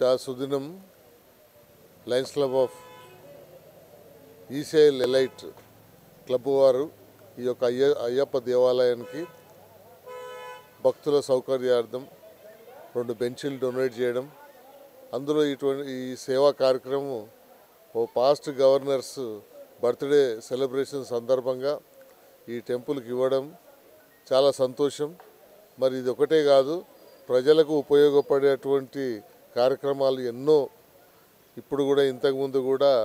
చాలా సుదినం lions club of ECIL elite club వారు ఈ యొక్క అయ్య అయ్యప్ప దేవాలయానికి భక్తుల సౌకర్యార్థం రెండు బెంచీలు డొనేట్ చేయడం అందులో ఇటువంటి ఈ సేవా కార్యక్రమం ఓ పాస్ట్ గవర్నర్స్ బర్త్డే సెలబ్రేషన్ సందర్భంగా ఈ టెంపుల్కి ఇవ్వడం చాలా సంతోషం మరి ఇది ఒకటే కాదు ప్రజలకు ఉపయోగపడేటువంటి కార్యక్రమాలు ఎన్నో ఇప్పుడు కూడా ఇంతకుముందు కూడా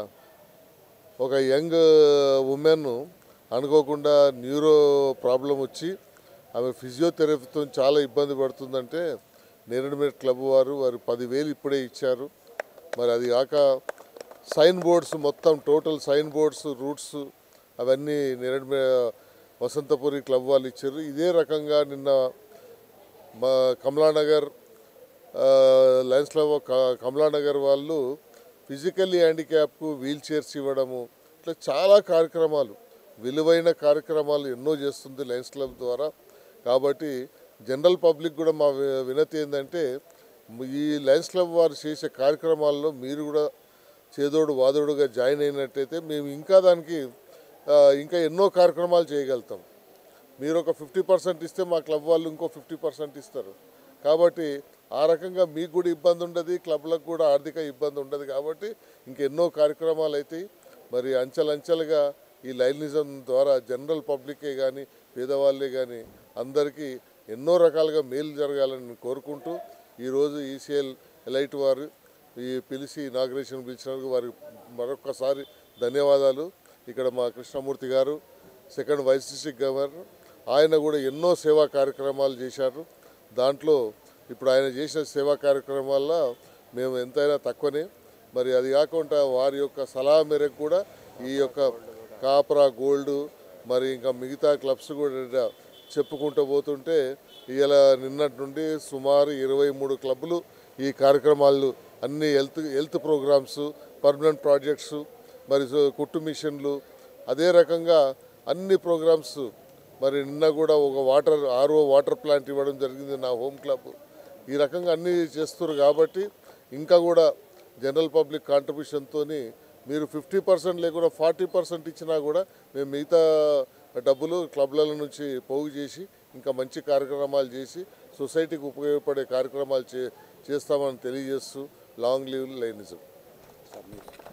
ఒక యంగ్ ఉమెన్ అనుకోకుండా న్యూరో ప్రాబ్లం వచ్చి ఆమె ఫిజియోథెరపీతో చాలా ఇబ్బంది పడుతుందంటే నేరడిమేట్ క్లబ్ వారు వారు పదివేలు ఇప్పుడే ఇచ్చారు మరి అది కాక సైన్ బోర్డ్స్ మొత్తం టోటల్ సైన్ బోర్డ్స్ రూట్స్ అవన్నీ నేరడిమే వసంతపురి క్లబ్ వాళ్ళు ఇచ్చారు ఇదే రకంగా నిన్న మా కమలానగర్ ఆ, లయన్స్ క్లబ్ ఆఫ్ క- కమలానగర్ వాళ్ళు ఫిజికల్లీ హ్యాండిక్యాప్కు వీల్ చైర్స్ ఇవ్వడము ఇట్లా చాలా కార్యక్రమాలు విలువైన కార్యక్రమాలు ఎన్నో చేస్తుంది లయన్స్ క్లబ్ ద్వారా కాబట్టి జనరల్ పబ్లిక్ కూడా మా వి- వినతి ఏంటంటే ఈ లయన్స్ క్లబ్ వారు చేసే కార్యక్రమాల్లో మీరు కూడా చేదోడు వాదోడుగా జాయిన్ అయినట్టయితే మేము ఇంకా దానికి ఆ, ఇంకా ఎన్నో కార్యక్రమాలు చేయగలుగుతాం మీరు ఒక ఫిఫ్టీ పర్సెంట్ ఇస్తే మా క్లబ్ వాళ్ళు ఇంకో ఫిఫ్టీ పర్సెంట్ ఇస్తారు కాబట్టి ఆ రకంగా మీకు కూడా ఇబ్బంది ఉండదు క్లబ్లకు కూడా ఆర్థిక ఇబ్బంది ఉండదు కాబట్టి ఇంకెన్నో కార్యక్రమాలు అవుతాయి మరి అంచెలంచెలుగా ఈ లైనిజం ద్వారా జనరల్ పబ్లికే కానీ పేదవాళ్ళే కానీ అందరికీ ఎన్నో రకాలుగా మేలు జరగాలని కోరుకుంటూ ఈరోజు ఈసీఎల్ ఎలైట్ వారు ఈ పిలిచి ఇనాగ్రేషన్ పిలిచినందుకు వారికి మరొకసారి ధన్యవాదాలు ఇక్కడ మా కృష్ణమూర్తి గారు సెకండ్ వైస్ డిస్ట్రిక్ట్ గవర్నర్ ఆయన కూడా ఎన్నో సేవా కార్యక్రమాలు చేశారు దాంట్లో ఇప్పుడు ఆయన చేసిన సేవా కార్యక్రమాల్లో మేము ఎంతైనా తక్కువనే మరి అది కాకుండా వారి యొక్క సలహా మేరకు కూడా ఈ యొక్క కాపరా గోల్డ్ మరి ఇంకా మిగతా క్లబ్స్ కూడా చెప్పుకుంటూ పోతుంటే ఇలా నిన్నటి నుండి సుమారు ఇరవై మూడు క్లబ్లు ఈ కార్యక్రమాలు అన్ని health health programs permanent projects మరి సో- కుట్టు మిషన్లు అదే రకంగా అన్ని ప్రోగ్రామ్స్ మరి నిన్న కూడా ఒక వాటర్ ఆర్ఓ వాటర్ ప్లాంట్ ఇవ్వడం జరిగింది నా హోమ్ క్లబ్ ఈ రకంగా అన్నీ చేస్తున్నారు కాబట్టి ఇంకా కూడా జనరల్ పబ్లిక్ కాంట్రిబ్యూషన్తో మీరు ఫిఫ్టీ పర్సెంట్ లేకుండా ఫార్టీ పర్సెంట్ ఇచ్చినా కూడా మేము మిగతా డబ్బులు క్లబ్ల నుంచి పోగు చేసి ఇంకా మంచి కార్యక్రమాలు చేసి సొసైటీకి ఉపయోగపడే కార్యక్రమాలు చే చేస్తామని తెలియజేస్తూ లాంగ్ లీవ్ లైనిజం